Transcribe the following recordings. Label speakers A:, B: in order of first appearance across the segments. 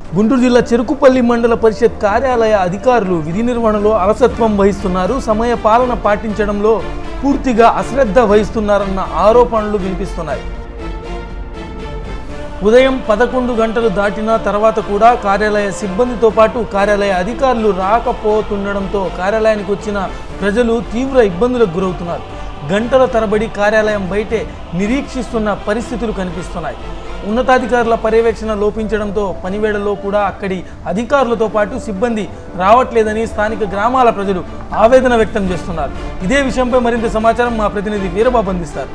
A: గుంటూరు జిల్లా చెరుకుపల్లి మండల పరిషత్ కార్యాలయ అధికారులు విధి నిర్వహణలో అలసత్వం వహిస్తున్నారు సమయ పాలన పాటించడంలో పూర్తిగా అశ్రద్ధ వహిస్తున్నారన్న ఆరోపణలు వినిపిస్తున్నాయి ఉదయం పదకొండు గంటలు దాటిన తర్వాత కూడా కార్యాలయ సిబ్బందితో పాటు కార్యాలయ అధికారులు రాకపోతుండడంతో కార్యాలయానికి వచ్చిన ప్రజలు తీవ్ర ఇబ్బందులకు గురవుతున్నారు గంటల తరబడి కార్యాలయం బయటే నిరీక్షిస్తున్న పరిస్థితులు కనిపిస్తున్నాయి ఉన్నతాధికారుల పర్యవేక్షణ లోపించడంతో పనివేళలో కూడా అక్కడి అధికారులతో పాటు సిబ్బంది రావట్లేదని స్థానిక గ్రామాల ప్రజలు ఆవేదన వ్యక్తం చేస్తున్నారు ఇదే విషయంపై మరింత సమాచారం మా ప్రతినిధి వీరబాబు అందిస్తారు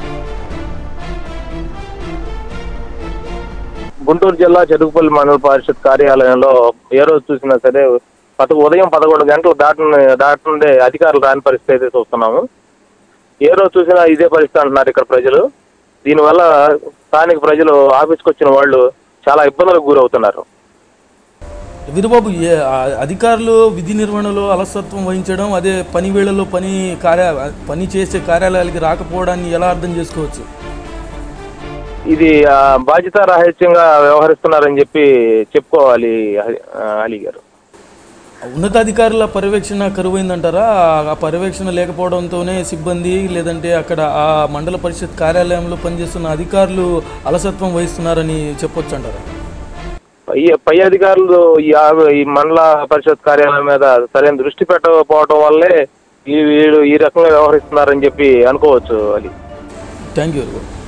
B: గుంటూరు జిల్లా చెరుకుపల్లి మండల పరిషత్ కార్యాలయంలో ఏ రోజు చూసినా సరే పద ఉదయం పదకొండు గంటలు దాటిన దాటుండే అధికారులు రాని పరిస్థితి అయితే చూస్తున్నాము ఏ రోజు చూసినా ఇదే పరిస్థితి అంటున్నారు ఇక్కడ ప్రజలు దీనివల్ల స్థానిక ప్రజలు ఆఫీస్కి వచ్చిన వాళ్ళు చాలా ఇబ్బందులకు గురవుతున్నారు
A: వీరబాబు ఏ ఆ- అధికారులు విధి నిర్వహణలో అలసత్వం వహించడం అదే పని వేళల్లో పని కార్య పని చేసే కార్యాలయాలకి రాకపోవడాన్ని ఎలా అర్థం చేసుకోవచ్చు
B: ఇది ఆ, బాధ్యతారాహిత్యంగా వ్యవహరిస్తున్నారని చెప్పి చెప్పుకోవాలి అలీ- ఆ, అలీ గారు
A: ఉన్నతాధికారుల పర్యవేక్షణ కరువైందంటారా ఆ పర్యవేక్షణ లేకపోవడంతోనే సిబ్బంది లేదంటే అక్కడ ఆ మండల పరిషత్ కార్యాలయంలో పనిచేస్తున్న అధికారులు అలసత్వం వహిస్తున్నారని చెప్పొచ్చు అంటారా
B: పై పై అధికారులు ఈ ఆ- ఈ మండల పరిషత్ కార్యాలయం మీద సరైన దృష్టి పెట్టకపోవడం వల్లే ఈ వీడు ఈ రకంగా వ్యవహరిస్తున్నారని చెప్పి అనుకోవచ్చు అది
A: థ్యాంక్ యూ